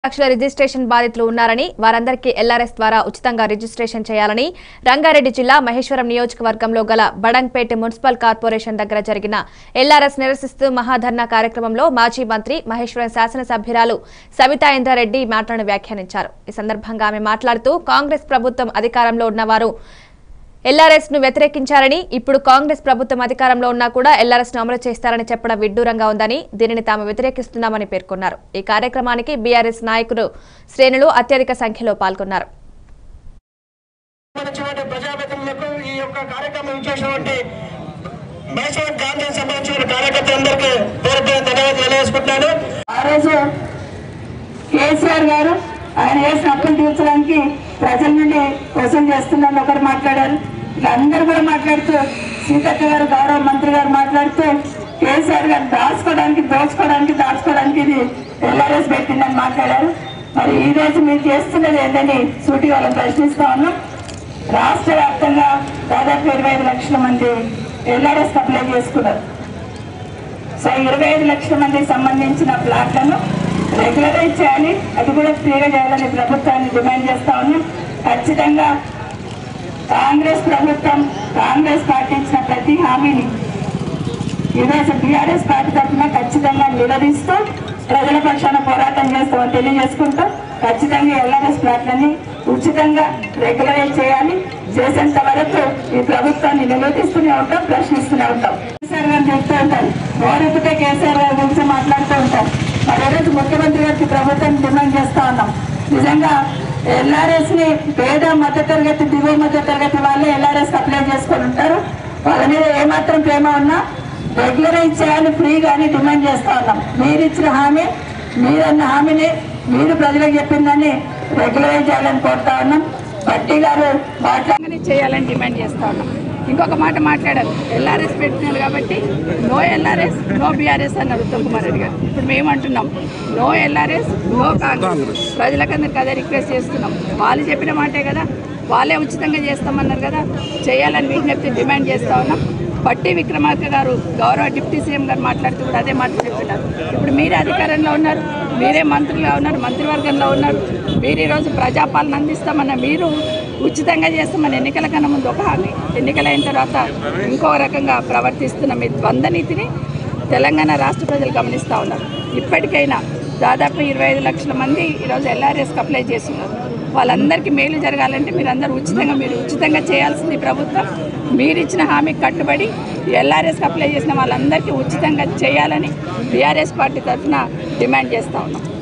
లక్షల రిజిస్ట్రేషన్ బాధితులు ఉన్నారని వారందరికీ ఎల్ఆర్ఎస్ ద్వారా ఉచితంగా రిజిస్ట్రేషన్ చేయాలని రంగారెడ్డి జిల్లా మహేశ్వరం నియోజకవర్గంలో గల బడంగ్పేట మున్సిపల్ కార్పొరేషన్ దగ్గర జరిగిన ఎల్ఆర్ఎస్ నిరసిస్తూ మహాధర్నా కార్యక్రమంలో మాజీ మంత్రి మహేశ్వరం శాసనసభ్యురాలు సవితా ఇంద్రారెడ్డి మాటలను వ్యాఖ్యానించారు ఈ సందర్భంగా ఆమె మాట్లాడుతూ కాంగ్రెస్ ప్రభుత్వం అధికారంలో ఉన్నవారు ఎల్ఆర్ఎస్ ను వ్యతిరేకించారని ఇప్పుడు కాంగ్రెస్ ప్రభుత్వం అధికారంలో ఉన్నా కూడా ఎల్ఆర్ఎస్ ను అమలు చేస్తారని చెప్పడం విడ్డూరంగా ఉందని దీనిని తాము వ్యతిరేకిస్తున్నామని పేర్కొన్నారు ఈ కార్యక్రమానికి బీఆర్ఎస్ నాయకులు శ్రేణులు అత్యధిక సంఖ్యలో పాల్గొన్నారు సంబంధించినటువంటి ప్రజాప్రతినిధులకు ఈ యొక్క కార్యక్రమం ఇచ్చేసినటువంటి మైసూర్ గాంధీ సంబంధించిన కార్యకర్తలందరికీ పేరు పేరు ధన్యవాదాలు తెలియజేసుకుంటున్నాను ఆ రోజు కేసీఆర్ గారు ఆయన చేసిన అప్పులు తీర్చడానికి ప్రజల నుండి వసూలు చేస్తున్నారని ఒకరు మాట్లాడారు ఇలా అందరూ కూడా మాట్లాడుతూ సీతక్క గారు గౌరవ మంత్రి గారు మాట్లాడుతూ కేసీఆర్ గారు దాచుకోవడానికి దోచుకోవడానికి దాచుకోవడానికి ఇది ఎల్ఆర్ఎస్ పెట్టిందని మాట్లాడారు మరి ఈ రోజు మీరు చేస్తున్నది ఏంటని సూటి వాళ్ళని ప్రశ్నిస్తా ఉన్నాం రాష్ట్ర వ్యాప్తంగా దాదాపు ఇరవై ఐదు లక్షల మంది ఎల్ఆర్ఎస్ అప్లై చేసుకున్నారు సో ఇరవై ఐదు లక్షల మందికి సంబంధించిన ప్లాట్లను రెగ్యులరైజ్ చేయాలి అది కూడా ఫ్రీగా చేయాలని ప్రభుత్వాన్ని డిమాండ్ చేస్తా ఉన్నాం ఖచ్చితంగా కాంగ్రెస్ ప్రభుత్వం కాంగ్రెస్ పార్టీ ఇచ్చిన ప్రతి హామీని ఈరోజు బీఆర్ఎస్ పార్టీ తరఫున ఖచ్చితంగా నిలదీస్తూ ప్రజల పక్షాన పోరాటం చేస్తామని తెలియజేసుకుంటూ ఖచ్చితంగా ఎల్ఆర్ఎస్ ప్లాట్లని ఉచితంగా రెగ్యులరైజ్ చేయాలి చేసేంత వరకు ఈ ప్రభుత్వాన్ని నిలదీస్తూనే ఉంటాం ప్రశ్నిస్తూనే ఉంటాం కేసీఆర్ గారు చెప్తూ ఉంటారు ఓరెత్తితే కేసీఆర్ గారి గురించి మాట్లాడుతూ ఉంటారు మరి ఈరోజు ముఖ్యమంత్రి గారికి ప్రభుత్వం డిమాండ్ చేస్తా ఉన్నాం నిజంగా ఎల్ఆర్ఎస్ ని పేద మధ్య తరగతి దిగువ మధ్య తరగతి వాళ్ళే ఎల్ఆర్ఎస్ అప్లై చేసుకొని ఉంటారు వాళ్ళ మీద ఏమాత్రం ప్రేమ ఉన్నా రెగ్యులరైజ్ చేయాలి ఫ్రీగా అని డిమాండ్ చేస్తా ఉన్నాం మీరు ఇచ్చిన హామీ మీరన్న హామీని మీరు ప్రజలకు చెప్పిందని రెగ్యులరైజ్ చేయాలని కోరుతా ఉన్నాం బట్టి గారు మాట్లాడి అని చేయాలని డిమాండ్ చేస్తా ఉన్నాం ఇంకొక మాట మాట్లాడారు ఎల్ఆర్ఎస్ పెట్టినారు కాబట్టి నో ఎల్ఆర్ఎస్ నో బీఆర్ఎస్ అన్నారు ఉత్తమ్ కుమార్ రెడ్డి గారు ఇప్పుడు మేము అంటున్నాం నో ఎల్ఆర్ఎస్ నో కాంగ్రెస్ ప్రజలకందరికి అదే రిక్వెస్ట్ చేస్తున్నాం వాళ్ళు చెప్పిన మాటే కదా వాళ్ళే ఉచితంగా చేస్తామన్నారు కదా చేయాలని విజ్ఞప్తి డిమాండ్ చేస్తా ఉన్నాం పట్టి విక్రమార్క గారు గౌరవ డిప్యూటీ సీఎం గారు మాట్లాడుతూ కూడా అదే మాట చెప్తున్నారు ఇప్పుడు మీరే అధికారంలో ఉన్నారు మీరే మంత్రులుగా ఉన్నారు మంత్రివర్గంలో ఉన్నారు మీరు ఈరోజు ప్రజాపాలన అందిస్తామన్న మీరు ఉచితంగా చేస్తామని ఎన్నికల కన్నా ముందు ఒక హామీ ఎన్నికలైన తర్వాత ఇంకో రకంగా ప్రవర్తిస్తున్న మీ ద్వంద్వనీతిని తెలంగాణ రాష్ట్ర ప్రజలు గమనిస్తూ ఉన్నారు ఇప్పటికైనా దాదాపు ఇరవై ఐదు లక్షల మంది ఈరోజు ఎల్ఆర్ఎస్కి అప్లై చేస్తున్నారు వాళ్ళందరికీ మేలు జరగాలంటే మీరందరూ ఉచితంగా మీరు ఉచితంగా చేయాల్సింది ప్రభుత్వం మీరు ఇచ్చిన హామీకి కట్టుబడి ఎల్ఆర్ఎస్కి అప్లై చేసిన వాళ్ళందరికీ ఉచితంగా చేయాలని బీఆర్ఎస్ పార్టీ తరఫున డిమాండ్ చేస్తూ ఉన్నాం